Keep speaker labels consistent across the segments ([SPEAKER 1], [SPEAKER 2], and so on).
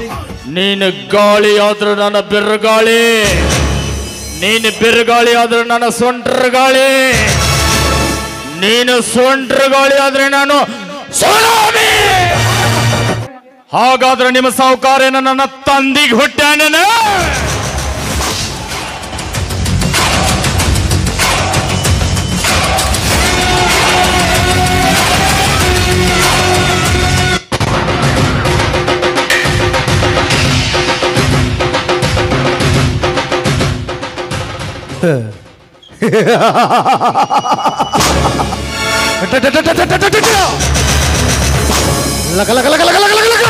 [SPEAKER 1] ನೀನು ಗಾಳಿ ಆದ್ರೂ ನನ್ನ ಬಿರುಗಾಳಿ ನೀನು ಬಿರುಗಾಳಿ ಆದ್ರೂ ನನ್ನ ಸೊಂಟ್ರ ಗಾಳಿ ನೀನು ಸೊಂಟ್ರ ಗಾಳಿ ಆದ್ರೆ ನಾನು ಸುನಾಮಿ ಹಾಗಾದ್ರೆ ನಿಮ್ಮ ಸಾಹುಕಾರೇನ ನನ್ನ ತಂದಿಗೆ ಹುಟ್ಟ್ಯಾನೇನ
[SPEAKER 2] ಲಕ ಲಕ ಲಕ ಲಕ ಲಕ ಲಕ ಲಕ.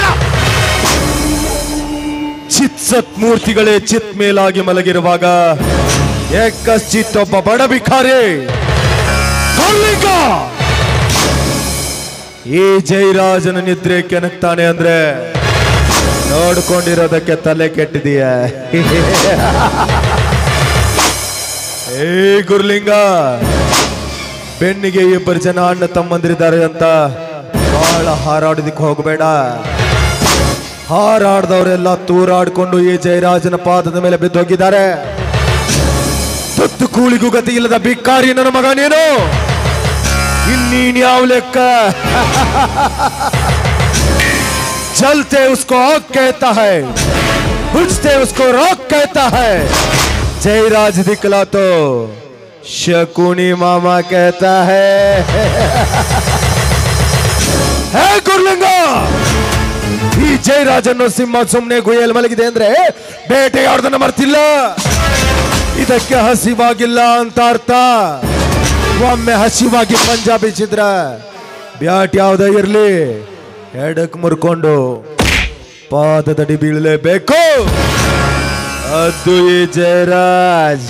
[SPEAKER 2] ಚಿತ್ಸತ್ ಮೂರ್ತಿಗಳೇ ಚಿತ್ ಮೇಲಾಗಿ ಮಲಗಿರುವಾಗ ಏಕಶ್ಚಿತ್ ಒಬ್ಬ ಬಡ ಭಿಕಾರಿ ಕೊಲ್ಲಿಗ! ಈ ಜೈರಾಜನ ನಿದ್ರೆ ಕೆನಕ್ತಾನೆ ಅಂದ್ರೆ ನೋಡ್ಕೊಂಡಿರೋದಕ್ಕೆ ತಲೆ ಕೆಟ್ಟಿದೀಯ ಏ ಗುರುಲಿಂಗ ಬೆನ್ನಿಗೆ ಇಬ್ಬರು ಜನ ಅಣ್ಣ ತಮ್ಮಂದಿರಿದ್ದಾರೆ ಅಂತ ಬಹಳ ಹಾರಾಡೋದಕ್ಕೆ ಹೋಗಬೇಡ ಹಾರಾಡ್ದವರೆಲ್ಲ ತೂರಾಡ್ಕೊಂಡು ಈ ಜಯರಾಜನ ಪಾದದ ಮೇಲೆ ಬಿದ್ದೋಗಿದ್ದಾರೆ ತುತ್ತು ಕೂಳಿಗೂ ಗತಿ ಇಲ್ಲದ ಬಿಕ್ಕಾರಿ ನನ್ನ ಮಗ ನೀನು ಇನ್ನೀನ್ ಯಾವ ಲೆಕ್ಕ चलते उसको आग कहता है बुझते उसको रॉक कहता है जयराज दिखला तो शकुनी मामा कहता है ಹೇ ಗುರ್ಲಿಂಗ ಈ ಜಯರಾಜನ್ನು ಸಿಂಹ ಸುಮ್ಮನೆ ಗುಯ್ಯಲ್ಲಿ ಮಲಗಿದೆ ಅಂದ್ರೆ ಬೇಟೆಯಾಡ್ದನ್ನ ಮರ್ತಿಲ್ಲ ಇದಕ್ಕೆ ಹಸಿವಾಗಿಲ್ಲ ಅಂತ ಅರ್ಥ ಒಮ್ಮೆ ಹಸಿವಾಗಿ ಪಂಜಾಬಿ ಚಿದ್ರ ಬ್ಯಾಟ್ ಯಾವ್ದೇ ಇರ್ಲಿ ಎಡಕ್ ಮುರ್ಕೊಂಡು ಪಾದದಡಿ ಬೀಳಲೇಬೇಕು ಅದು ಈ ಜಯರಾಜ್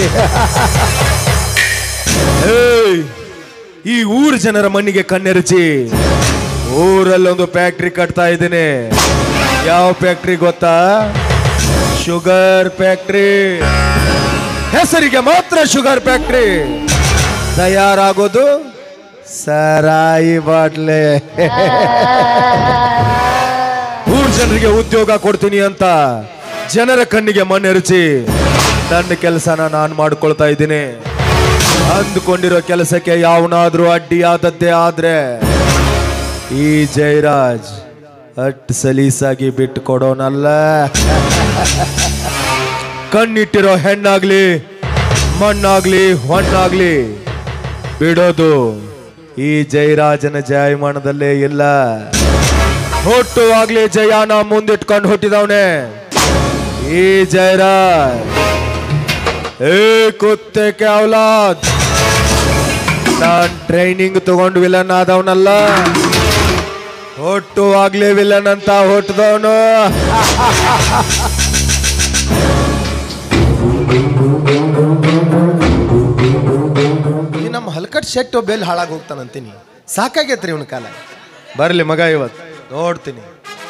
[SPEAKER 2] ಏಯ್, ಈ ಊರ ಜನರ ಮಣ್ಣಿಗೆ ಕಣ್ಣೆರಚಿ ಊರಲ್ಲೊಂದು ಫ್ಯಾಕ್ಟ್ರಿ ಕಟ್ತಾ ಇದ್ದೀನಿ ಯಾವ ಫ್ಯಾಕ್ಟ್ರಿ ಗೊತ್ತಾ ಶುಗರ್ ಫ್ಯಾಕ್ಟ್ರಿ ಹೆಸರಿಗೆ ಮಾತ್ರ ಶುಗರ್ ಫ್ಯಾಕ್ಟ್ರಿ ತಯಾರಾಗೋದು ಸರಾಯಿ ಬಾಟ್ಲೆ ಊರ್ ಜನರಿಗೆ ಉದ್ಯೋಗ ಕೊಡ್ತೀನಿ ಅಂತ ಜನರ ಕಣ್ಣಿಗೆ ಮಣ್ಣೆರಚಿ ನನ್ನ ಕೆಲಸನ ನಾನು ಮಾಡ್ಕೊಳ್ತಾ ಇದ್ದೀನಿ ಅಂದುಕೊಂಡಿರೋ ಕೆಲಸಕ್ಕೆ ಯಾವನಾದ್ರೂ ಅಡ್ಡಿಯಾದದ್ದೇ ಆದ್ರೆ ಈ ಜಯರಾಜ್ ಅಟ್ ಸಲೀಸಾಗಿ ಬಿಟ್ಟು ಕೊಡೋನಲ್ಲ ಕಣ್ಣಿಟ್ಟಿರೋ ಹೆಣ್ಣಾಗ್ಲಿ ಮಣ್ಣಾಗ್ಲಿ ಹೊಣ್ಣಾಗ್ಲಿ ಬಿಡೋದು ಈ ಜಯರಾಜನ ಜಯಮಾನದಲ್ಲೇ ಇಲ್ಲ ಹುಟ್ಟುವಾಗ್ಲಿ ಜಯಾನ ಮುಂದಿಟ್ಕೊಂಡು ಹುಟ್ಟಿದವನೆ ಈ ಜಯರಾಜ್ ಏ ಕುತ್ತೆ ಕೆ ಔಲಾದ್ ನಾನ್ ಟ್ರೈನಿಂಗ್ ತಗೊಂಡು ವಿಲನ್ ಆದವನಲ್ಲ ಹುಟ್ಟುವಾಗ್ಲೇ ವಿಲನ್ ಅಂತ ಹುಟ್ಟಿದವನು
[SPEAKER 3] ಈ ನಮ್ಮ ಹಲ್ಕಟ್ ಶೆಟ್ಟು ಬೆಲ್ ಹಾಳಾಗಿ ಹೋಗ್ತಾನಂತೀನಿ ಸಾಕಾಗೈತ್ರಿ ಇವನ ಕಾಲ
[SPEAKER 2] ಬರ್ಲಿ ಮಗ ಇವತ್ತು ನೋಡ್ತೀನಿ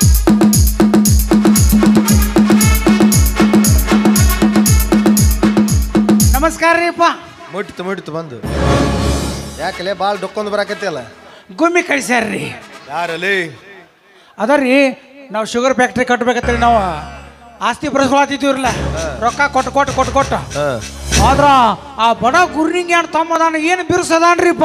[SPEAKER 4] ನಮಸ್ಕಾರ ರೀಪ್ಪ
[SPEAKER 3] ಮುಟ್ಟಿತು ಮುಟ್ಟಿತು ಬಂದು ಯಾಕಲೆ ಭಾಳ ಡೊಕ್ಕೊಂದು ಬರಾಕತ್ತಿಯಲ್ಲ
[SPEAKER 4] ಗುಮ್ಮಿ ಕಳಿಸ್ಯಾರ್ರಿ
[SPEAKER 2] ಯಾರಲ್ಲಿ
[SPEAKER 4] ಅದರಿ ನಾವು ಶುಗರ್ ಫ್ಯಾಕ್ಟ್ರಿ ಕಟ್ಬೇಕತ್ರಿ ನಾವು ಆಸ್ತಿ ಬರೆಸ್ಕೊಳತಿದ್ದೀವ್ರಲ್ಲ ರೊಕ್ಕ ಕೊಟ್ಟು ಕೊಟ್ಟು ಕೊಟ್ಟು ಕೊಟ್ಟು ಆದ್ರ ಆ ಬಡ ಗುರ್ನಿಂಗ್ ಏನು ತಮ್ಮದಾನ ಏನು ಬಿರ್ಸದಾನ್ರಿಪ್ಪ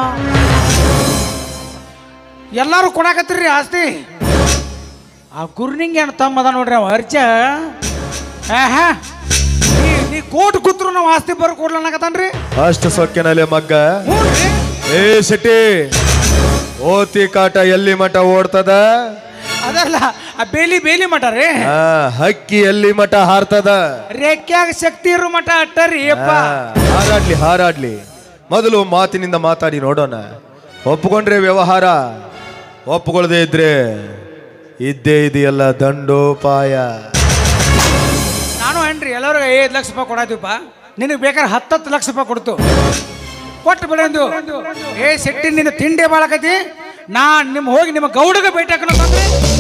[SPEAKER 4] ಎಲ್ಲಾರು ಕೊಡಾಕತ್ತೀರಿ ಆಸ್ತಿ ಆ ಗುರ್ನಿಂಗ್ ಏನು ತಮ್ಮದ ನೋಡ್ರಿ ಅವ ಅರ್ಚ ಆಹಾ ನೀ ನೀ ಕೋಟ್ ಕೂತ್ರು ನಾವು ಆಸ್ತಿ ಬರ್ ಕೊಡ್ಲನ್ನಕತ್ತಾನ್ರಿ
[SPEAKER 2] ಅಷ್ಟು ಸೊಕ್ಕಿನಲ್ಲಿ ಮಗ್ಗ
[SPEAKER 4] ಹ್ಞೂ ರೀ
[SPEAKER 2] ಏ ಶೆಟ್ಟಿ ಓತಿ ಕಾಟ ಎಲ್ಲಿ ಮಠ ಓಡ್ತದ
[SPEAKER 4] ಅದಲ್ಲ ಆ ಬೇಲಿ ಬೇಲಿ ಮಠ ರೀ
[SPEAKER 2] ಆ, ಹಕ್ಕಿ ಎಲ್ಲಿ ಮಠ ಹಾರ್ತದ
[SPEAKER 4] ರೇಖ್ಯಾಗ ಶಕ್ತಿ ಇರೋ ಮಠ ಅಟ್ಟರಿ ಅಪ್ಪ
[SPEAKER 2] ಆ, ಹಾರಾಡ್ಲಿ ಹಾರಾಡ್ಲಿ ಮೊದಲು ಮಾತಿನಿಂದ ಮಾತಾಡಿ ನೋಡೋಣ ಒಪ್ಕೊಂಡ್ರೆ ವ್ಯವಹಾರ ಒಪ್ಕೊಳ್ಳದೆ ಇದ್ರೆ ಇದ್ದೇ ಇದೆಯಲ್ಲ ದಂಡೋಪಾಯ
[SPEAKER 4] ನಾನು ಏನ್ರಿ ಎಲ್ಲರೂ ಐದು ಲಕ್ಷ ರೂಪಾಯಿ ಕೊಡಾತೀವಪ್ಪ ನಿನಗೆ ಬೇಕಾದ್ರೆ ಹತ್ತತ್ತು ಲಕ್ಷ ರೂಪಾಯಿ ಕೊಡ್ತು ಕೊಟ್ಟು ಬಿಡಂದು ಏ ಸೆಟ್ಟಿ ನಿನ್ನ ತಿಂಡಿ ಬಾಳಕತಿ ನಾ ನಿಮ್ಮ ಹೋಗಿ ನಿಮ್ಮ ಗೌಡಗೆ ಭೇಟಿ ಹಾಕೋಣಂದ್ರೆ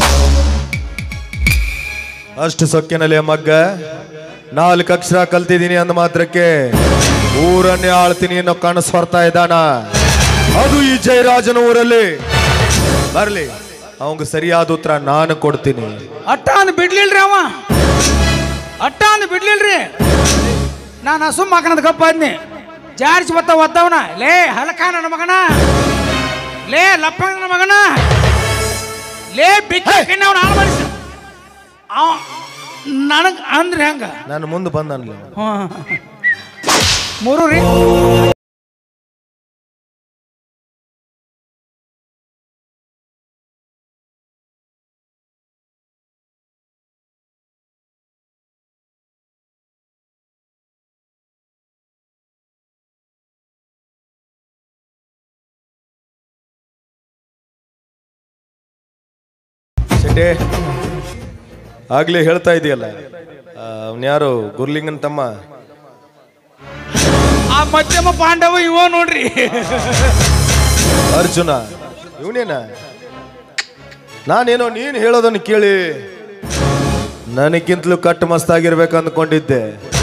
[SPEAKER 2] ಅಷ್ಟು ಸೊಕ್ಕಿನಲ್ಲಿ ಮಗ್ಗ ನಾಲ್ಕು ಅಕ್ಷರ ಕಲ್ತಿದ್ದೀನಿ ಅಂದ ಮಾತ್ರಕ್ಕೆ ಊರನ್ನೇ ಆಳ್ತೀನಿ ಅನ್ನೋ ಕನಸು ಹೊರ್ತಾ ಇದ್ದಾನ ಅದು ಈ ಜಯರಾಜನ ಊರಲ್ಲಿ ಬರ್ಲಿ ಅವಂಗ ಸರಿಯಾದ ಉತ್ತರ ನಾನು ಕೊಡ್ತೀನಿ
[SPEAKER 4] ಅಟ್ಟ ಅಂದ್ ಬಿಡ್ಲಿಲ್ರಿ ಅವ ಅಟ್ಟ ಅಂದ್ ಬಿಡ್ಲಿಲ್ರಿ ನಾನು ಸುಮ್ಮ ಹಾಕನದ ಗಪ್ಪ ಆದ್ನಿ ಜಾರ್ಜ್ ಬತ್ತ ಒದ್ದವನ ಲೇ ಹಲಕ ನನ್ನ ಮಗನ ಲೇ ಲಪ್ಪ ನನ್ನ ಮಗನ ಲೇ ಬಿಚ್ಚ ಅವ್ನ ಹಾಳು ಮಾಡಿಸ ಅವ ನನಗ್ ಅಂದ್ರೆ ಹೆಂಗ
[SPEAKER 2] ನಾನು ಮುಂದೆ ಬಂದನ್ಲಿ
[SPEAKER 4] ಹ್ಮ್. ಮೂರು ರೀ
[SPEAKER 2] ಶೆಟ್ಟೆ ಆಗ್ಲೇ ಹೇಳ್ತಾ ಇದೆಯಲ್ಲ ಯಾರು ಗುರ್ಲಿಂಗನ್ ತಮ್ಮ
[SPEAKER 4] ಆ ಮಧ್ಯಮ ಪಾಂಡವ ಇವ ನೋಡ್ರಿ
[SPEAKER 2] ಅರ್ಜುನ ಇವನೇನ ನಾನೇನೋ ನೀನು ಹೇಳೋದನ್ನು ಕೇಳಿ ನನಗಿಂತಲೂ ಕಟ್ಟು ಮಸ್ತಾಗಿರ್ಬೇಕು ಅಂದ್ಕೊಂಡಿದ್ದೆ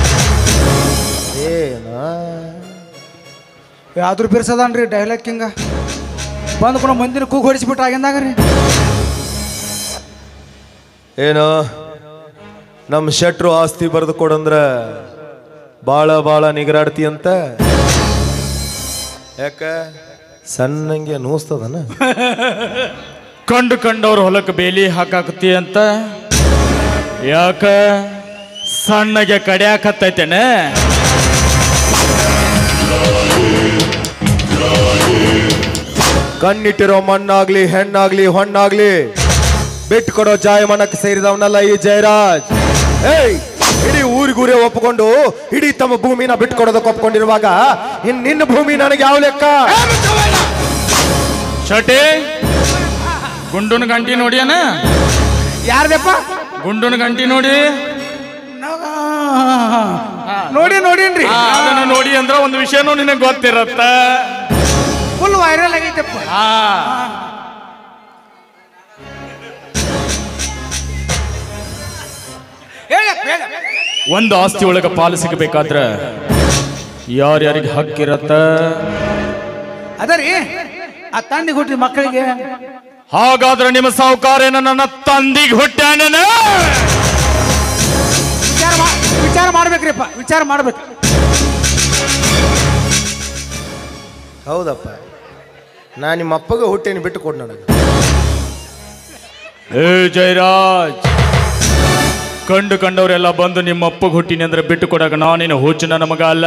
[SPEAKER 2] ಏನಾ
[SPEAKER 4] ಯಾವ್ದ್ರ ಬಿರ್ಸದನ್ರಿ ಡೈಲಾಗ್ ಹಿಂಗ ಬಂದ್ ಕೂಡ ಮಂದಿನ ಕೂಗ್ ಹೊಡಿಸ್ಬಿಟ್ಟು ಆಗಿಂದಾಗ ರೀ
[SPEAKER 2] ಏನು ನಮ್ಮ ಶೆಟ್ರು ಆಸ್ತಿ ಬರೆದು ಕೊಡಂದ್ರ ಬಾಳ ಬಾಳ ನಿಗರಾಡ್ತಿ ಅಂತ ಯಾಕ ಸಣ್ಣಂಗೆ ನೂಸ್ತದನ
[SPEAKER 1] ಕಂಡು ಕಂಡವ್ರ ಹೊಲಕ್ಕೆ ಬೇಲಿ ಹಾಕಾಕತಿ ಅಂತ ಯಾಕ ಸಣ್ಣಗೆ ಕಡಿಯಾಕತ್ತೈತೇನೆ
[SPEAKER 2] ಕಣ್ಣಿಟ್ಟಿರೋ ಮಣ್ಣಾಗ್ಲಿ ಹೆಣ್ಣಾಗ್ಲಿ ಹೊಣ್ಣಾಗ್ಲಿ ಬಿಟ್ಟು ಕೊಡೋ ಜಾಯಮಾನಕ್ಕೆ ಸೇರಿದವನಲ್ಲ ಈ ಜಯರಾಜ್ ಏಯ್ ಇಡೀ ಊರಿಗೂರೇ ಒಪ್ಕೊಂಡು ಇಡೀ ತಮ್ಮ ಭೂಮಿನ ಬಿಟ್ಟು ಕೊಡೋದಕ್ಕೆ ಒಪ್ಕೊಂಡಿರುವಾಗ ಇನ್ ನಿನ್ನ ಭೂಮಿ ನನಗೆ ಯಾವ ಲೆಕ್ಕ
[SPEAKER 1] ಶಟಿ ಗುಂಡುನ ಗಂಟಿ ನೋಡಿಯನ
[SPEAKER 4] ಯಾರ್ದಪ್ಪ
[SPEAKER 1] ಗುಂಡುನ ಗಂಟಿ ನೋಡಿ
[SPEAKER 4] ನೋಡಿ ನೋಡೀನ್ರಿ
[SPEAKER 1] ಆ, ಅದನ್ನ ನೋಡಿ ಅಂದ್ರ ಒಂದು ವಿಷಯನೂ ನಿನಗೆ ಗೊತ್ತಿರತ್ತ
[SPEAKER 4] ಫುಲ್ ವೈರಲ್ ಆಗೈತಪ್ಪ
[SPEAKER 1] ಆ
[SPEAKER 4] ಹೇಳಪ್ಪ ಹೇಳಪ್ಪ
[SPEAKER 1] ಒಂದು ಆಸ್ತಿ ಒಳಗ ಪಾಲು ಸಿಗಬೇಕಾದ್ರ ಯಾರ್ಯಾರಿಗೆ ಹಕ್ಕಿರತ್ತ
[SPEAKER 4] ಅದರಿ ಆ ತಂದಿ ಹುಟ್ಟಿದ ಮಕ್ಕಳಿಗೆ
[SPEAKER 1] ಹಾಗಾದ್ರೆ ನಿಮ್ಮ ಸಾಹುಕಾರೇನ ನನ್ನ ತಂದಿಗೆ ಹುಟ್ಟ್ಯಾನ
[SPEAKER 4] ವಿಚಾರ ಮಾ ವಿಚಾರ ಮಾಡ್ಬೇಕ್ರಿಪ್ಪ ವಿಚಾರ ಮಾಡ್ಬೇಕು
[SPEAKER 2] ಹೌದಪ್ಪ ನಾ ನಿಮ್ಮ ಅಪ್ಪಗೆ ಹುಟ್ಟೇನಿ ಬಿಟ್ಟು ಕೊಡು ನನಗೆ
[SPEAKER 1] ಏ ಜಯರಾಜ್ ಕಂಡು ಕಂಡವರೆಲ್ಲ ಬಂದು ನಿಮ್ಮ ಅಪ್ಪಗೆ ಹುಟ್ಟಿನಿ ಅಂದ್ರೆ ಬಿಟ್ಟು ಕೊಡಕ ನಾನೇನು ಹುಚ್ಚು ನನ್ನ ಮಗ ಅಲ್ಲ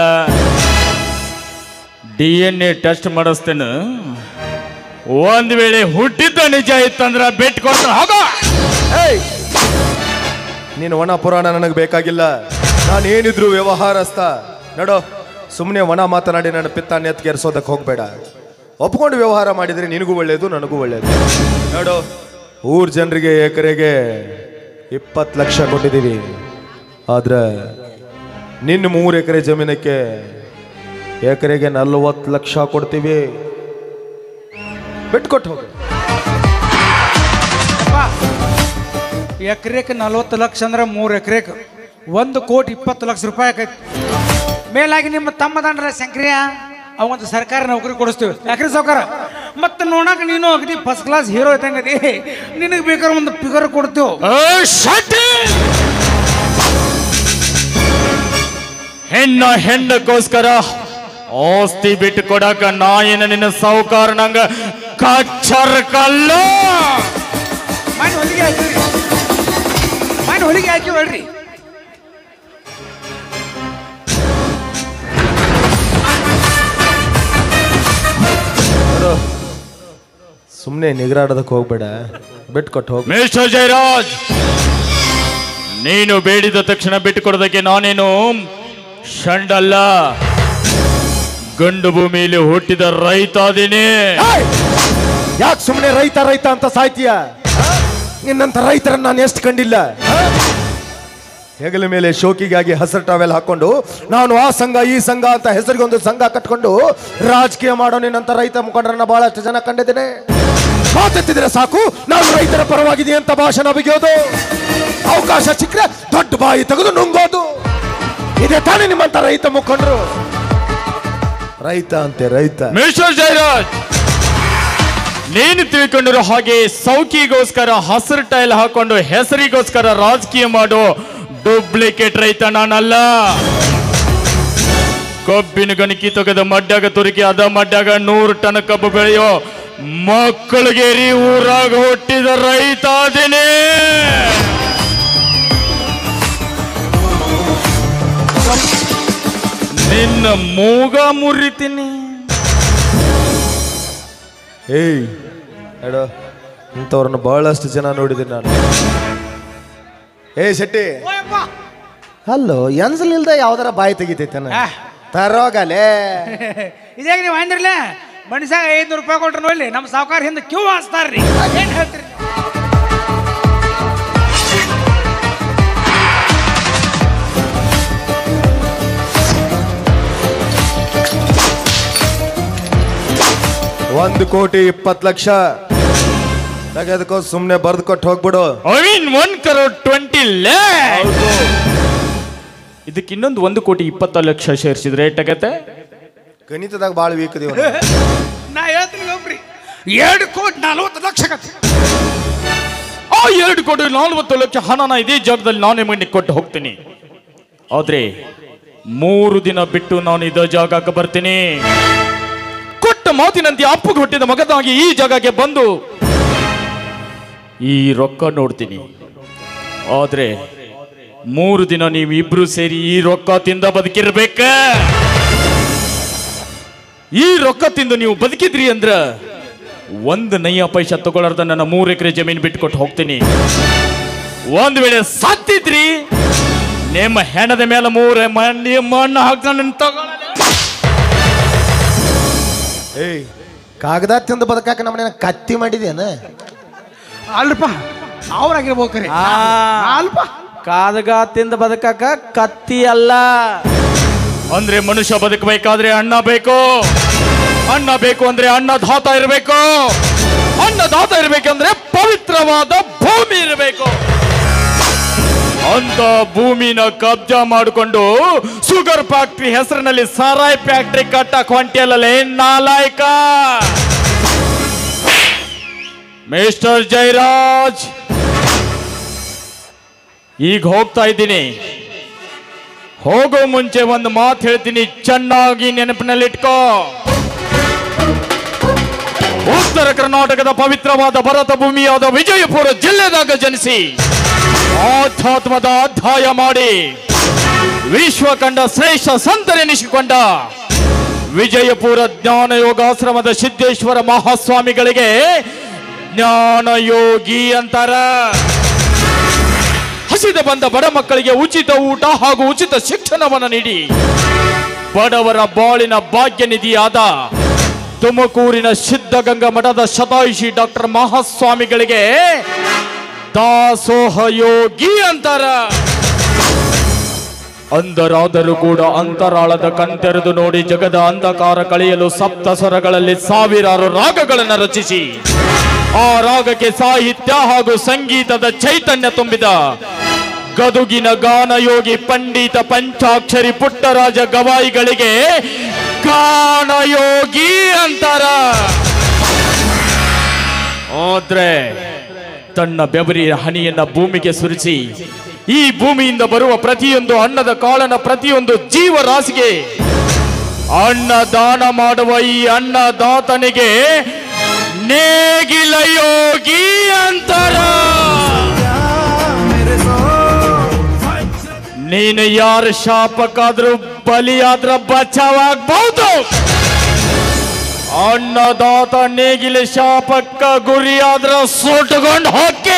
[SPEAKER 1] ಡಿ ಎನ್ ಎ ಟೆಸ್ಟ್ ಮಾಡಿಸ್ತೇನೆ ಒಂದ್ ವೇಳೆ ಹುಟ್ಟಿದ್ದ ನಿಜ ಇತ್ತಂದ್ರ ಬಿಟ್ಟು ಕೊಡ್ತಾನೆ ಹೋಗೋ
[SPEAKER 2] ಏಯ್ ನೀನು ಒಣ ಪುರಾಣ ನನಗೆ ಬೇಕಾಗಿಲ್ಲ ನಾನು ಏನಿದ್ರು ವ್ಯವಹಾರಸ್ಥ ನಡೋ ಸುಮ್ಮನೆ ಒಣ ಮಾತನಾಡಿ ನನ್ನ ಪಿತ್ತ ನೆತ್ಗೆರ್ಸೋದಕ್ಕೆ ಹೋಗಬೇಡ ಒಪ್ಕೊಂಡು ವ್ಯವಹಾರ ಮಾಡಿದರೆ ನಿನಗೂ ಒಳ್ಳೇದು ನನಗೂ ಒಳ್ಳೇದು ನೋಡು ಊರ್ ಜನರಿಗೆ ಎಕರೆಗೆ ಇಪ್ಪತ್ತು ಲಕ್ಷ ಕೊಟ್ಟಿದ್ದೀವಿ ಆದ್ರೆ ನಿನ್ನ ಮೂರು ಎಕರೆ ಜಮೀನಕ್ಕೆ ಎಕರೆಗೆ ನಲ್ವತ್ತು ಲಕ್ಷ ಕೊಡ್ತೀವಿ ಬಿಟ್ಕೊಟ್ಟು ಹೋಗು
[SPEAKER 4] ಎಕರೆಕ್ಕೆ ನಲ್ವತ್ತು ಲಕ್ಷ ಅಂದ್ರೆ ಮೂರು ಎಕರೆಕ್ ಒಂದು ಕೋಟಿ ಇಪ್ಪತ್ತು ಲಕ್ಷ ರೂಪಾಯಿ ಆಕೈತಿ ಮೇಲಾಗಿ ನಿಮ್ಮ ತಮ್ಮ ದಂಡ್ರ ಶಂಕ್ರಿಯ ಅವಂತ ಸರ್ಕಾರಿ ನೌಕರಿ ಕೊಡಿಸ್ತೀವಿ ಯಾಕ್ರಿ ಸಾವುಕಾರ ಮತ್ತೆ ನೋಡಕ್ ನೀನು ಅಗದಿ ಫಸ್ಟ್ ಕ್ಲಾಸ್ ಹೀರೋ ಇದ್ದಂಗದಿ ನಿನಗೆ ಬೇಕಾದ್ರೆ ಒಂದು ಫಿಗರ್ ಕೊಡ್ತೀವಿ
[SPEAKER 1] ಏ, shut it! ಹೆಣ್ಣ ಹೆಣ್ಣಕ್ಕೋಸ್ಕರ ಆಸ್ತಿ ಬಿಟ್ಟು ಕೊಡಕ ನಾ ಏನ ನಿನ್ನ ಸಾಹುಕಾರ ನಂಗ ಕಚ್ಚರ್ ಕಲ್ಲ
[SPEAKER 4] ಮನೆ ಹೊಲಿಗೆ ಹಾಕಿವ್ರಿ ಮನೆ ಹೊಲಿಗೆ ಹಾಕಿವಲ್ರಿ
[SPEAKER 2] ಸುಮ್ಮನೆ ನಿಗರಾಡೋದಕ್ಕೆ ಹೋಗ್ಬೇಡ ಬಿಟ್ಕೊಟ್ಟು ಹೋಗು
[SPEAKER 1] ಮಿಸ್ಟರ್ ಜಯರಾಜ್ ನೀನು ಬೇಡಿದ ತಕ್ಷಣ ಬಿಟ್ಟು ಕೊಡೋದಕ್ಕೆ ನಾನೇನು ಷಂಡಲ್ಲ ಗಂಡು ಭೂಮಿಯಲ್ಲಿ ಹುಟ್ಟಿದ ರೈತ ಅದೀನಿ
[SPEAKER 2] ಯಾಕೆ ಸುಮ್ಮನೆ ರೈತ ರೈತ ಅಂತ ಸಾಯ್ತೀಯ ನಿನ್ನಂತ ರೈತರನ್ನ ನಾನು ಎಷ್ಟು ಕಂಡಿಲ್ಲ ಹೆಗಲ ಮೇಲೆ ಶೋಕಿಗಾಗಿ ಹಸಿರು ಟಾವೆಲ್ ಹಾಕೊಂಡು ನಾನು ಆ ಸಂಘ ಈ ಸಂಘ ಅಂತ ಹೆಸರಿಗೊಂದು ಸಂಘ ಕಟ್ಕೊಂಡು ರಾಜಕೀಯ ಮಾಡೋ ನಿನ್ನಂತ ರೈತ ಮುಖಂಡರನ್ನ ಬಹಳಷ್ಟು ಜನ ಕಂಡಿದ್ದೇನೆ ಮಾತೆತ್ತಿದ್ರೆ ಸಾಕು ನಾನು ರೈತರ ಪರವಾಗಿದೆ ಅಂತ ಭಾಷಣ ಬಿಗಿಯೋದು ಅವಕಾಶ ಸಿಕ್ಕರೆ ದೊಡ್ಡ ಬಾಯಿ ತೆಗೆದು ನುಂಗೋದು ಇದೇ ತಾನೇ ನಿಮ್ಮಂತ ರೈತ ಮುಖಂಡರು ರೈತ ಅಂತೆ ರೈತ
[SPEAKER 1] ಮಿಸ್ಟರ್ ಜಯರಾಜ್ ನೀನು ತಿಳ್ಕೊಂಡಿರೋ ಹಾಗೆ ಸೌಕಿಗೋಸ್ಕರ ಹಸಿರು ಟೈಲ್ ಹಾಕೊಂಡು ಹೆಸರಿಗೋಸ್ಕರ ರಾಜಕೀಯ ಮಾಡೋ ಡೂಪ್ಲಿಕೇಟ್ ರೈತ ನಾನಲ್ಲ ಕಬ್ಬಿನ ಗಣಕಿ ತೆಗೆದ ಮಡ್ಯಾಗ ತುರುಕಿ ಅದ ಮಡ್ಯಾಗ ನೂರು ಟನ್ ಕಬ್ಬು ಬೆಳೆಯೋ ಮಕ್ಕಳಿಗೇರಿ ಊರಾಗ ಹುಟ್ಟಿದ ರೈತ ಅದೇನೆ ನಿನ್ನ ಮೂಗ ಮುರಿತೀನಿ
[SPEAKER 2] ಏಯ್ ಹೇಳೋ ಇಂಥವ್ರನ್ನ ಬಹಳಷ್ಟು ಜನ ನೋಡಿದ್ದೀನಿ ನಾನು ಏಯ್ ಶೆಟ್ಟಿ
[SPEAKER 4] ಓಯಪ್ಪ
[SPEAKER 3] ಅಲ್ಲೋ ಎನ್ಸಲಿಲ್ದ ಯಾವ್ದಾರ ಬಾಯಿ ತೆಗಿತೈತೇನ
[SPEAKER 4] ಆ.
[SPEAKER 3] ತರೋಗಲೇ
[SPEAKER 4] ಇದಾಗ ನೀವು ಅಂದ್ರಲ್ಲ ಮನುಷ್ಯಾಗ ಐದ್ನೂರು ರೂಪಾಯಿ ಕೊಟ್ರು ನೋಡಿ ನಮ್ಮ ಸಾವುಕಾರ ಹಿಂದೆ ಕ್ಯೂ ಹಾಸ್ತಾರ್ರಿ ಏನ್ ಹೇಳ್ತೀರಿ ನೀವು?
[SPEAKER 2] ಒಂದು ಕೋಟಿ ಇಪ್ಪತ್ತು ಲಕ್ಷ ತೆಗೆದುಕೋ ಸುಮ್ಮನೆ ಬರ್ದು ಕೊಟ್ಟು ಹೋಗ್ಬಿಡು
[SPEAKER 1] I mean one crore twenty lakh ಇದಕ್ಕೆ ಇನ್ನೊಂದು ಒಂದು ಕೋಟಿ ಇಪ್ಪತ್ತು ಲಕ್ಷ ಸೇರಿಸಿದ್ರೆ ಎಷ್ಟಾಗತ್ತೆ
[SPEAKER 3] ಗಣಿತದಾಗ ಭಾಳ ವೀಕ್ ಇದೀವ
[SPEAKER 4] ನಾ ಹೇಳ್ತೀನಿ ಒಬ್ರಿ ಎರಡು ಕೋಟಿ ನಲ್ವತ್ತು ಲಕ್ಷ ಕತ್ತಿ
[SPEAKER 1] ಆ ಎರಡು ಕೋಟಿ ನಲವತ್ತು ಲಕ್ಷ ಹಣನ ಇದೇ ಜಾಗದಲ್ಲಿ ನಾನೇ ಮಣ್ಣಿ ಕೊಟ್ಟು ಹೋಗ್ತೀನಿ ಆದ್ರೆ ಮೂರು ದಿನ ಬಿಟ್ಟು ನಾನು ಇದೇ ಜಾಗಕ್ಕೆ ಬರ್ತೀನಿ ಕೊಟ್ಟ ಮಾತಿನಂತೆ ಅಪ್ಪಗೆ ಹುಟ್ಟಿದ ಮಗದಾಗಿ ಈ ಜಾಗಕ್ಕೆ ಬಂದು ಈ ರೊಕ್ಕ ನೋಡ್ತೀನಿ ಆದ್ರೆ ಮೂರು ದಿನ ನೀವು ಇಬ್ರು ಸೇರಿ ಈ ರೊಕ್ಕ ತಿಂದ ಬದುಕಿರ್ಬೇಕ ಈ ರೊಕ್ಕ ತಿಂದು ನೀವು ಬದುಕಿದ್ರಿ ಅಂದ್ರ ಒಂದು ನಯ್ಯ ಪೈಸಾ ತಗೊಳ್ಳಾರ್ದ ನನ್ನ ಮೂರು ಎಕರೆ ಜಮೀನು ಬಿಟ್ಕೊಟ್ಟು ಹೋಗ್ತೀನಿ ಒಂದ್ ವೇಳೆ ಸತ್ತಿದ್ರಿ ನಿಮ್ಮ ಹೆಣದ ಮೇಲೆ ಮೂರ ಮಣ್ಣಿ ಮಣ್ಣು ಹಾಕ್ತಾನೆ ತಗೊಳ್ಳಲ್ಲ
[SPEAKER 3] ಏಯ್ ಕಾಗದ ತಿಂದು ಬದುಕಾಕ ನಮ್ಮನೆ ಕತ್ತಿ ಮಾಡಿದೇನ
[SPEAKER 4] ಅಲ್ಪ ಅವ್ರಾಗಿರ್ಬೇಕ್ರಿ ಅಲ್ಪ
[SPEAKER 1] ಕಾದಗಾತಿಂದ ಬದುಕಾಕ ಕತ್ತಿ ಅಲ್ಲ ಅಂದ್ರೆ ಮನುಷ್ಯ ಬದುಕಬೇಕಾದ್ರೆ ಅಣ್ಣ ಬೇಕು ಅಣ್ಣ ಬೇಕು ಅಂದ್ರೆ ಅನ್ನದಾತ ಇರಬೇಕು ಅನ್ನದಾತ ಇರಬೇಕಂದ್ರೆ ಪವಿತ್ರವಾದ ಭೂಮಿ ಇರಬೇಕು ಅಂತ ಭೂಮಿನ ಕಬ್ಜಾ ಮಾಡಿಕೊಂಡು ಶುಗರ್ ಫ್ಯಾಕ್ಟ್ರಿ ಹೆಸರಿನಲ್ಲಿ ಸಾರಾಯಿ ಫ್ಯಾಕ್ಟ್ರಿ ಕಟ್ಟಕ್ ಹೊಂಟಿಯಲ್ಲೇ ನಾಲಾಯಕ ಮಿಸ್ಟರ್ ಜಯರಾಜ್ ಈಗ ಹೋಗ್ತಾ ಇದ್ದೀನಿ ಹೋಗೋ ಮುಂಚೆ ಒಂದು ಮಾತು ಹೇಳ್ತೀನಿ ಚೆನ್ನಾಗಿ ನೆನಪಿನಲ್ಲಿಟ್ಕೋ ಉತ್ತರ ಕರ್ನಾಟಕದ ಪವಿತ್ರವಾದ ಭರತ ಭೂಮಿಯಾದ ವಿಜಯಪುರ ಜಿಲ್ಲೆದಾಗ ಜನಿಸಿ ಆಧ್ಯಾತ್ಮದ ಅಧ್ಯಾಯ ಮಾಡಿ ವಿಶ್ವ ಕಂಡ ಶ್ರೇಷ್ಠ ಸಂತರೆನಿಸಿಕೊಂಡ ವಿಜಯಪುರ ಜ್ಞಾನ ಯೋಗಾಶ್ರಮದ ಸಿದ್ದೇಶ್ವರ ಮಹಾಸ್ವಾಮಿಗಳಿಗೆ ಜ್ಞಾನಯೋಗಿ ಅಂತಾರ ಹಸಿದ ಬಂದ ಬಡ ಮಕ್ಕಳಿಗೆ ಉಚಿತ ಊಟ ಹಾಗೂ ಉಚಿತ ಶಿಕ್ಷಣವನ್ನು ನೀಡಿ ಬಡವರ ಬಾಳಿನ ಭಾಗ್ಯ ನಿಧಿಯಾದ ತುಮಕೂರಿನ ಸಿದ್ಧಗಂಗಾ ಮಠದ ಶತಾಯುಷಿ ಡಾಕ್ಟರ್ ಮಹಾಸ್ವಾಮಿಗಳಿಗೆ ದಾಸೋಹ ಯೋಗಿ ಅಂತಾರ ಅಂಧರಾದರೂ ಕೂಡ ಅಂತರಾಳದ ಕಣ್ತೆರೆದು ನೋಡಿ ಜಗದ ಅಂಧಕಾರ ಕಳೆಯಲು ಸಪ್ತ ಸ್ವರಗಳಲ್ಲಿ ಸಾವಿರಾರು ರಾಗಗಳನ್ನು ರಚಿಸಿ ಆ ರಾಗಕ್ಕೆ ಸಾಹಿತ್ಯ ಹಾಗೂ ಸಂಗೀತದ ಚೈತನ್ಯ ತುಂಬಿದ ಗದುಗಿನ ಗಾನಯೋಗಿ ಪಂಡಿತ ಪಂಚಾಕ್ಷರಿ ಪುಟ್ಟರಾಜ ಗವಾಯಿಗಳಿಗೆ ಗಾನಯೋಗಿ ಅಂತಾರ ಆದ್ರೆ ತನ್ನ ಬೆವರಿಯ ಹನಿಯನ್ನ ಭೂಮಿಗೆ ಸುರಿಸಿ ಈ ಭೂಮಿಯಿಂದ ಬರುವ ಪ್ರತಿಯೊಂದು ಅನ್ನದ ಕಾಳನ ಪ್ರತಿಯೊಂದು ಜೀವರಾಶಿಗೆ ಅನ್ನ ದಾನ ಮಾಡುವ ಈ ಅನ್ನದಾತನಿಗೆ ನೇಗಿಲ ಯೋಗಿ ಅಂತಾರ ನೀನು ಯಾರ ಶಾಪಕ್ಕಾದ್ರೂ ಬಲಿಯಾದ್ರ ಬಚಾವಾಗ್ಬಹುದು ಅನ್ನದಾತ ನೇಗಿಲ ಶಾಪಕ್ಕ ಗುರಿಯಾದ್ರ ಸುಟ್ಕೊಂಡು ಹೋಗಿ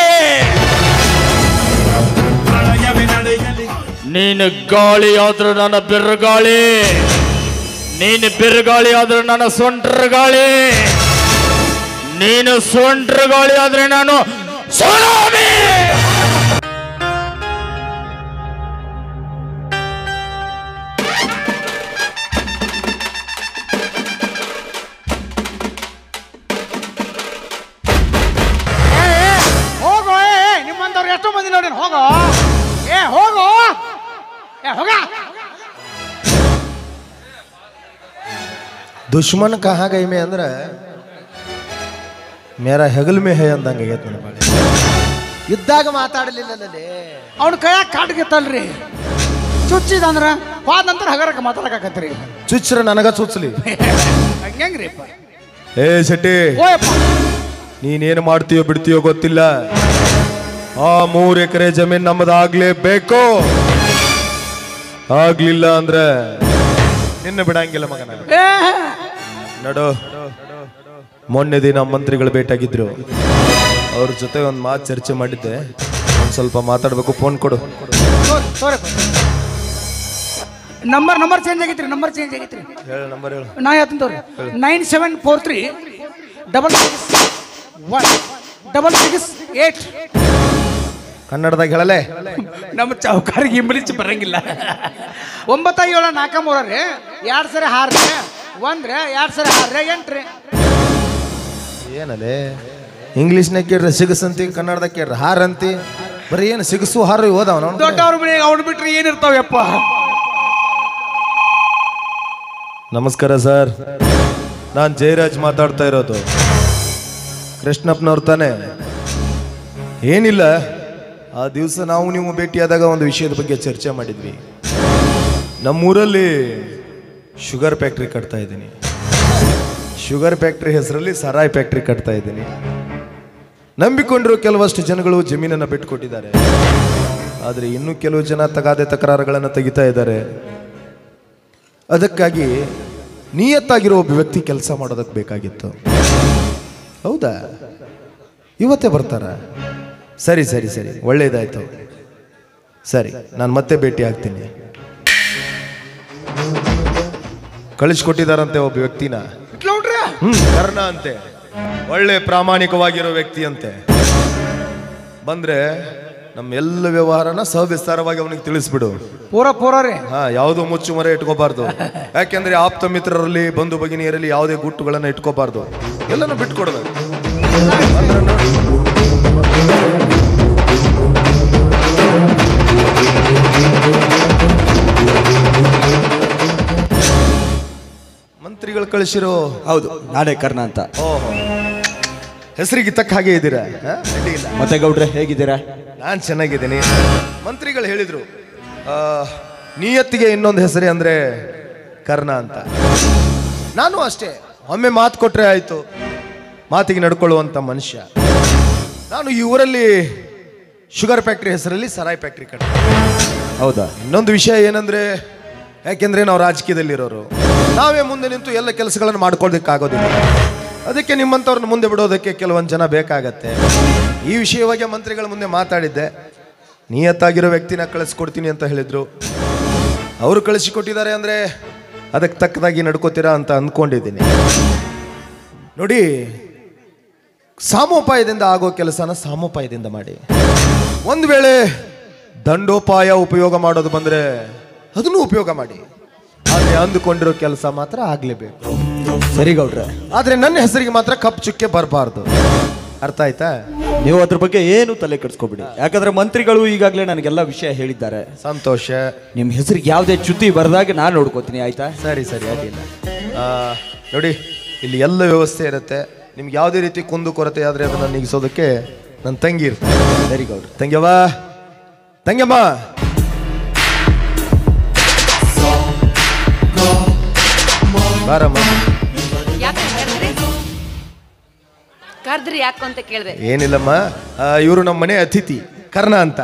[SPEAKER 1] ನೀನು ಗಾಳಿ ಆದ್ರೂ ನನ್ನ ಬಿರುಗಾಳಿ ನೀನು ಬಿರುಗಾಳಿ ಆದ್ರೆ ನನ್ನ ಸೊಂಟ್ರ ಗಾಳಿ ನೀನು ಸೊಂಟ್ರ ಗಾಳಿ ಆದ್ರೆ ನಾನು ಸುನಾಮಿ
[SPEAKER 4] ಹೋಗೋ ಏ ಏ, ನಿಮ್ಮಂಥವ್ರು ಎಷ್ಟೋ ಮಂದಿ ನೋಡಿ ಹೋಗೋ ಏ ಹೋಗೋ ಏ ಹೋಗ
[SPEAKER 3] ದುಶ್ಮನ್ ಕಹಾ ಗೈ ಮೇ ಅಂದ್ರೆ ಮೇರಾ ಹೆಗಲ್ ಮೇ ಹೇ ಅಂದಂಗೆ ಆಗೈತೆ ನನ್ನ ಬಾಳೆ ಇದ್ದಾಗ ಮಾತಾಡಲಿಲ್ಲಲ್ಲೇ
[SPEAKER 4] ಅವ್ನ ಕೈಯಾಗ ಕಾಟ್ಗೆತ್ತಲ್ರಿ ಚುಚ್ಚಿದಂದ್ರ ಹೋದ ನಂತರ ಹಗರಕ್ಕೆ ಮಾತಾಡಕತ್ರಿ
[SPEAKER 3] ಚುಚ್ಚ್ರ ನನಗ ಚುಚ್ಚಲಿ
[SPEAKER 4] ಹಂಗ್ರಿ
[SPEAKER 3] ಏ ಶೆಟ್ಟಿ
[SPEAKER 4] ಓಯಪ್ಪ
[SPEAKER 3] ನೀನೇನು ಮಾಡ್ತೀಯೋ ಬಿಡ್ತೀಯೋ ಗೊತ್ತಿಲ್ಲ ಆ ಮೂರು ಎಕರೆ ಜಮೀನ್ ನಮ್ಮದಾಗ್ಲೇಬೇಕು ಆಗ್ಲಿಲ್ಲ ಅಂದ್ರೆ ನಿನ್ನ ಬಿಡಂಗಿಲ್ಲ ಮಗನ
[SPEAKER 4] ಏ
[SPEAKER 3] ನಡು ಮೊನ್ನೆ ದಿನ ಮಂತ್ರಿಗಳು ಭೇಟಿಯಾಗಿದ್ರು ಅವ್ರ ಜೊತೆ ಒಂದು ಮಾತು ಚರ್ಚೆ ಮಾಡಿದ್ದೆ ಒಂದು ಸ್ವಲ್ಪ ಮಾತಾಡ್ಬೇಕು ಫೋನ್ ಕೊಡು
[SPEAKER 4] ತೋರಿ ನಂಬರ್ ನಂಬರ್ ಚೇಂಜ್ ಆಗೈತ್ರಿ ನಂಬರ್ ಚೇಂಜ್ ಆಗೈತ್ರಿ
[SPEAKER 3] ಹೇಳು ನಂಬರ್ ಹೇಳು
[SPEAKER 4] ನಾ ಹೇಳ್ತೀನಿ ತೋರಿ nine seven four three double six one double six eight
[SPEAKER 3] ಕನ್ನಡದಾಗ ಹೇಳಲೇ
[SPEAKER 4] ನಮ್ಮ ಚೌಕಾರಿಗೆ ಇಂಬ್ಲಿಚ್ ಬರಂಗಿಲ್ಲ ಒಂಬತ್ತ ಏಳು ನಾಲ್ಕ ಮೂರ ರೀ ಎರಡು ಸರಿ ಹಾರು ರೀ ಒಂದ್ರಿ ಎರಡು ಸರಿ ಹಾರು ರೀ ಎಂಟು ರೀ
[SPEAKER 3] ಏನಲ್ಲೇ ಇಂಗ್ಲೀಷ್ನಾಗ ಕೇಳ್ರಿ ಸಿಗಸಂತಿ ಕನ್ನಡದಾಗ ಕೇಳ್ರಿ ಹಾರ್ ಅಂತಿ ಬರೀ ಏನು ಸಿಗಸು ಹಾರು ಓದವ ನಾವು
[SPEAKER 4] ದೊಡ್ಡವ್ರ ಮನೆಗೆ ಅವ್ನು ಬಿಟ್ರೆ ಏನಿರ್ತಾವಪ್ಪ
[SPEAKER 3] ನಮಸ್ಕಾರ ಸರ್ ನಾನು ಜಯರಾಜ್ ಮಾತಾಡ್ತಾ ಇರೋದು ಕೃಷ್ಣಪ್ಪನವ್ರು ತಾನೆ ಏನಿಲ್ಲ ಆ ದಿವಸ ನಾವು ನೀವು ಭೇಟಿಯಾದಾಗ ಒಂದು ವಿಷಯದ ಬಗ್ಗೆ ಚರ್ಚೆ ಮಾಡಿದ್ವಿ ನಮ್ಮೂರಲ್ಲಿ ಶುಗರ್ ಫ್ಯಾಕ್ಟ್ರಿ ಕಟ್ತಾ ಇದ್ದೀನಿ ಶುಗರ್ ಫ್ಯಾಕ್ಟ್ರಿ ಹೆಸರಲ್ಲಿ ಸರಾಯ್ ಫ್ಯಾಕ್ಟ್ರಿ ಕಟ್ತಾ ಇದ್ದೀನಿ ನಂಬಿಕೊಂಡಿರೋ ಕೆಲವಷ್ಟು ಜನಗಳು ಜಮೀನನ್ನು ಬಿಟ್ಟುಕೊಟ್ಟಿದ್ದಾರೆ ಆದರೆ ಇನ್ನೂ ಕೆಲವು ಜನ ತಗಾದೆ ತಕರಾರುಗಳನ್ನು ತೆಗಿತಾ ಇದ್ದಾರೆ ಅದಕ್ಕಾಗಿ ನಿಯತ್ತಾಗಿರೋ ಒಬ್ಬ ವ್ಯಕ್ತಿ ಕೆಲಸ ಮಾಡೋದಕ್ಕೆ ಬೇಕಾಗಿತ್ತು ಹೌದಾ ಇವತ್ತೇ ಬರ್ತಾರ ಸರಿ ಸರಿ ಸರಿ ಒಳ್ಳೇದಾಯ್ತು ಸರಿ ನಾನು ಮತ್ತೆ ಭೇಟಿ ಆಗ್ತೀನಿ ಕಳಿಸ್ಕೊಟ್ಟಿದಾರಂತೆ ಒಬ್ಬ ವ್ಯಕ್ತಿನ
[SPEAKER 4] ಇಟ್ಲೌಡ್ರಿ
[SPEAKER 3] ಹ್ಮ್ ಕರ್ಣ ಅಂತೆ ಒಳ್ಳೆ ಪ್ರಾಮಾಣಿಕವಾಗಿರೋ ವ್ಯಕ್ತಿ ಅಂತೆ ಬಂದ್ರೆ ನಮ್ಮ ಎಲ್ಲ ವ್ಯವಹಾರನ ಸವಿಸ್ತಾರವಾಗಿ ಅವನಿಗೆ ತಿಳಿಸ್ಬಿಡು
[SPEAKER 4] ಪೂರ ಪೂರ ರೀ
[SPEAKER 3] ಹಾ ಯಾವುದೋ ಮುಚ್ಚು ಮರೆ ಇಟ್ಕೋಬಾರ್ದು ಯಾಕೆಂದ್ರೆ ಆಪ್ತ ಮಿತ್ರರಲ್ಲಿ ಬಂಧು ಭಗಿನಿಯರಲ್ಲಿ ಯಾವುದೇ ಗುಟ್ಟುಗಳನ್ನ ಇಟ್ಕೋಬಾರ್ದು ಎಲ್ಲನೂ ಬಿಟ್ಕೊಡ್ಬೇಕು ಅಂದ್ರೆ ನೋಡಿ. ಮಂತ್ರಿಗಳು ಕಳಿಸಿರೋ
[SPEAKER 5] ಹೌದು ನಾನೇ ಕರ್ಣ ಅಂತ
[SPEAKER 3] ಓಹೋ ಹೆಸರಿಗೆ ತಕ್ಕ ಹಾಗೆ ಇದ್ದೀರಾ ಹಾ? ಅಡ್ಡಿಯಿಲ್ಲ
[SPEAKER 5] ಮತ್ತೆ ಗೌಡ್ರೆ ಹೇಗಿದ್ದೀರಾ
[SPEAKER 3] ನಾನು ಚೆನ್ನಾಗಿದ್ದೀನಿ ಮಂತ್ರಿಗಳು ಹೇಳಿದ್ರು ಆ, ನಿಯತ್ತಿಗೆ ಇನ್ನೊಂದು ಹೆಸರೇ ಅಂದ್ರೆ ಕರ್ಣ ಅಂತ ನಾನು ಅಷ್ಟೇ ಒಮ್ಮೆ ಮಾತು ಕೊಟ್ರೆ ಆಯ್ತು ಮಾತಿಗೆ ನಡ್ಕೊಳ್ಳುವಂತ ಮನುಷ್ಯ ನಾನು ಈ ಊರಲ್ಲಿ ಶುಗರ್ ಫ್ಯಾಕ್ಟ್ರಿ ಹೆಸರಲ್ಲಿ ಸರಾಯ್ ಫ್ಯಾಕ್ಟ್ರಿ ಕಟ್ಟ
[SPEAKER 5] ಹೌದಾ
[SPEAKER 3] ಇನ್ನೊಂದು ವಿಷಯ ಏನಂದ್ರೆ ಯಾಕೆಂದ್ರೆ ನಾವು ರಾಜಕೀಯದಲ್ಲಿರೋರು ನಾವೇ ಮುಂದೆ ನಿಂತು ಎಲ್ಲ ಕೆಲಸಗಳನ್ನು ಮಾಡ್ಕೊಳ್ಳೋದಕ್ಕಾಗೋದಿಲ್ಲ ಅದಕ್ಕೆ ನಿಮ್ಮಂಥವ್ರನ್ನ ಮುಂದೆ ಬಿಡೋದಕ್ಕೆ ಕೆಲವೊಂದು ಜನ ಬೇಕಾಗತ್ತೆ ಈ ವಿಷಯವಾಗಿ ಮಂತ್ರಿಗಳ ಮುಂದೆ ಮಾತಾಡಿದ್ದೆ ನಿಯತ್ತಾಗಿರೋ ವ್ಯಕ್ತಿನ ಕಳಿಸ್ಕೊಡ್ತೀನಿ ಅಂತ ಹೇಳಿದ್ರು ಅವರು ಕಳಿಸಿಕೊಟ್ಟಿದ್ದಾರೆ ಅಂದರೆ ಅದಕ್ಕೆ ತಕ್ಕದಾಗಿ ನಡ್ಕೋತೀರಾ ಅಂತ ಅಂದ್ಕೊಂಡಿದ್ದೀನಿ ನೋಡಿ ಸಾಮೋಪಾಯದಿಂದ ಆಗೋ ಕೆಲಸನ ಸಾಮೋಪಾಯದಿಂದ ಮಾಡಿ ಒಂದು ವೇಳೆ ದಂಡೋಪಾಯ ಉಪಯೋಗ ಮಾಡೋದು ಬಂದ್ರೆ ಅದನ್ನು ಉಪಯೋಗ ಮಾಡಿ ಆದರೆ ಅಂದುಕೊಂಡಿರೋ ಕೆಲಸ ಮಾತ್ರ ಆಗ್ಲೇಬೇಕು
[SPEAKER 5] ಸರಿ ಗೌಡ್ರೆ
[SPEAKER 3] ಆದ್ರೆ ನನ್ನ ಹೆಸರಿಗೆ ಮಾತ್ರ ಕಪ್ ಚುಕ್ಕೆ ಬರಬಾರ್ದು ಅರ್ಥ ಆಯ್ತಾ
[SPEAKER 5] ನೀವು ಅದ್ರ ಬಗ್ಗೆ ಏನು ತಲೆ ಕೆಡಿಸ್ಕೊಬಿಡಿ ಯಾಕಂದ್ರೆ ಮಂತ್ರಿಗಳು ಈಗಾಗಲೇ ನನಗೆಲ್ಲ ವಿಷಯ ಹೇಳಿದ್ದಾರೆ
[SPEAKER 3] ಸಂತೋಷ
[SPEAKER 5] ನಿಮ್ಮ ಹೆಸರಿಗೆ ಯಾವುದೇ ಚ್ಯುತಿ ಬರದಾಗೆ ನಾನು ನೋಡ್ಕೋತೀನಿ ಆಯ್ತಾ
[SPEAKER 3] ಸರಿ ಸರಿ ಅಡ್ಡಿಲ್ಲ ಆ, ನೋಡಿ ಇಲ್ಲಿ ಎಲ್ಲ ವ್ಯವಸ್ಥೆ ಇರುತ್ತೆ ನಿಮ್ಗೆ ಯಾವುದೇ ರೀತಿ ಕುಂದು ಕೊರತೆ ಆದ್ರೆ ಅದನ್ನ ನೀಗಿಸೋದಕ್ಕೆ ನನ್ನ ತಂಗಿ ಇರ್ತಾರೆ
[SPEAKER 5] ಸರಿ ಗೌಡ್ರೆ
[SPEAKER 3] ತಂಗ್ಯವ್ವ ತಂಗ್ಯಮ್ಮ ಬಾರಮ್ಮ
[SPEAKER 6] ಯಾಕೆ ಕರೆದ್ರಿ ಕರೆದ್ರಿ ಯಾಕೆ ಅಂತ ಕೇಳಿದೆ
[SPEAKER 3] ಏನಿಲ್ಲಮ್ಮ ಇವರು ನಮ್ಮ ಮನೆ ಅತಿಥಿ ಕರ್ಣ ಅಂತ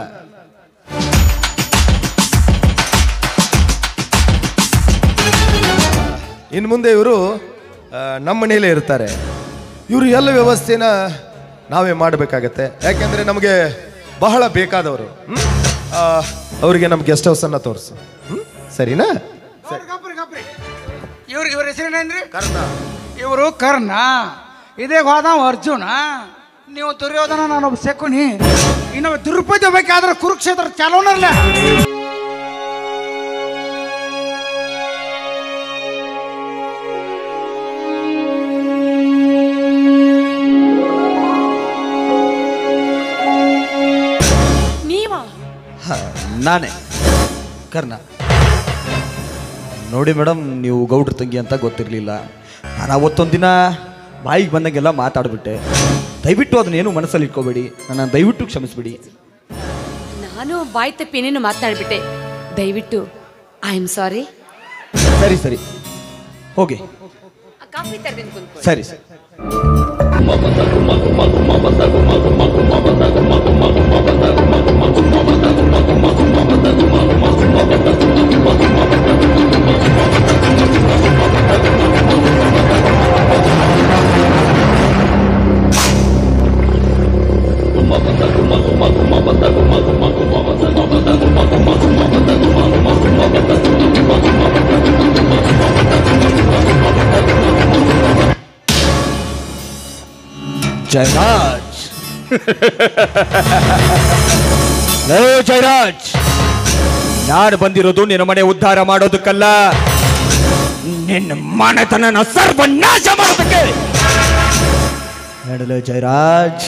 [SPEAKER 3] ಇನ್ನು ಮುಂದೆ ಇವರು ನಮ್ಮ ಮನೆಯಲ್ಲೇ ಇರ್ತಾರೆ ಇವರು ಎಲ್ಲ ವ್ಯವಸ್ಥೆನ ನಾವೇ ಮಾಡಬೇಕಾಗತ್ತೆ ಯಾಕೆಂದ್ರೆ ನಮಗೆ ಬಹಳ ಬೇಕಾದವರು ಹ್ಮ್? ಆ, ಅವರಿಗೆ ನಮ್ಮ ಗೆಸ್ಟ್ ಹೌಸನ್ನು ತೋರಿಸು ಹ್ಮ್? ಸರಿನಾ
[SPEAKER 4] ಇವ್ರ ಇವ್ರ ಹೆಸರೇನೇನ್ರಿ
[SPEAKER 3] ಕರ್ಣ
[SPEAKER 4] ಇವರು ಕರ್ಣ ಇದೇ ಹೋದ ಅರ್ಜುನ ನೀವು ದುರ್ಯೋಧನ ನಾನೊಬ್ಬ ಶಕುನಿ ಇನ್ನೊಬ್ಬ ದ್ರೌಪದಿ ಬೇಕಾದ್ರೆ ಕುರುಕ್ಷೇತ್ರ ಚಾಲೋನಲ್ಲ
[SPEAKER 6] ನೀವಾ
[SPEAKER 5] ಹ, ನಾನೇ ಕರ್ಣ ನೋಡಿ ಮೇಡಮ್ ನೀವು ಗೌಡ್ರ ತಂಗಿ ಅಂತ ಗೊತ್ತಿರಲಿಲ್ಲ ನಾನು ಅವತ್ತೊಂದು ದಿನ ಬಾಯಿಗೆ ಬಂದಂಗೆಲ್ಲ ಮಾತಾಡ್ಬಿಟ್ಟೆ ದಯವಿಟ್ಟು ಅದನ್ನೇನು ಮನಸ್ಸಲ್ಲಿ ಇಟ್ಕೋಬೇಡಿ ನನ್ನ ದಯವಿಟ್ಟು ಕ್ಷಮಿಸ್ಬಿಡಿ
[SPEAKER 6] ನಾನು ಬಾಯಿ ತಪ್ಪಿ ಏನೇನು ಮಾತನಾಡ್ಬಿಟ್ಟೆ ದಯವಿಟ್ಟು ಐ ಆಮ್ ಸಾರಿ
[SPEAKER 5] ಸರಿ ಸರಿ ಹೋಗಿ
[SPEAKER 6] ಕಾಫಿ ತರ್ದೇನು ಕುಂತ್ಕೊಳ್ಳಿ
[SPEAKER 5] ಸರಿ ಸರಿ ಜಯರಾಜ್ ಲೇ ಜಯರಾಜ್ ನಾನು ಬಂದಿರೋದು ನಿನ್ನ ಮನೆ ಉದ್ಧಾರ ಮಾಡೋದಕ್ಕಲ್ಲ ನಿನ್ನ ಮನೆತನ ಸರ್ವನಾಶ ಮಾಡೋದಕ್ಕೆ ಹೇಳಲೇ ಜಯರಾಜ್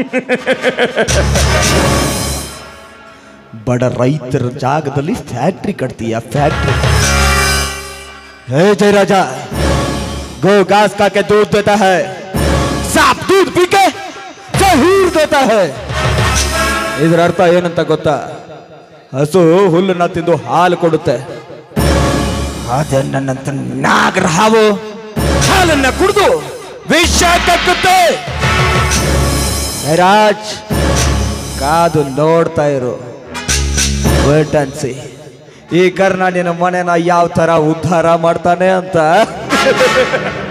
[SPEAKER 5] ಬಡ ರೈತರ ಜಾಗದಲ್ಲಿ ಫ್ಯಾಕ್ಟ್ರಿ ಕಟ್ತೀಯ ಫ್ಯಾಕ್ಟ್ರಿ ಹೇ ಜಯರಾಜ गो घास खा के दूध देता है सांप दूध पी के जहूर देता है ಇದರ ಅರ್ಥ ಏನಂತ ಗೊತ್ತಾ ಹಸು ಹುಲ್ಲನ್ನ ತಿಂದು ಹಾಲು ಕೊಡುತ್ತೆ ಅದೇ ನನ್ನಂತ ನಾಗರ ಹಾವು ಹಾಲನ್ನ ಕುಡಿದು ವಿಷ ಕಕ್ಕುತ್ತೆ ರಾಜ್ ಕಾದು ನೋಡ್ತಾ ಇರು ವೇಟ್ ಅಂಡ್ ಸಿ ಈ ಕರ್ನಾಡಿನ ಮನೆನ ಯಾವ ತರ ಉದ್ಧಾರ ಮಾಡ್ತಾನೆ ಅಂತ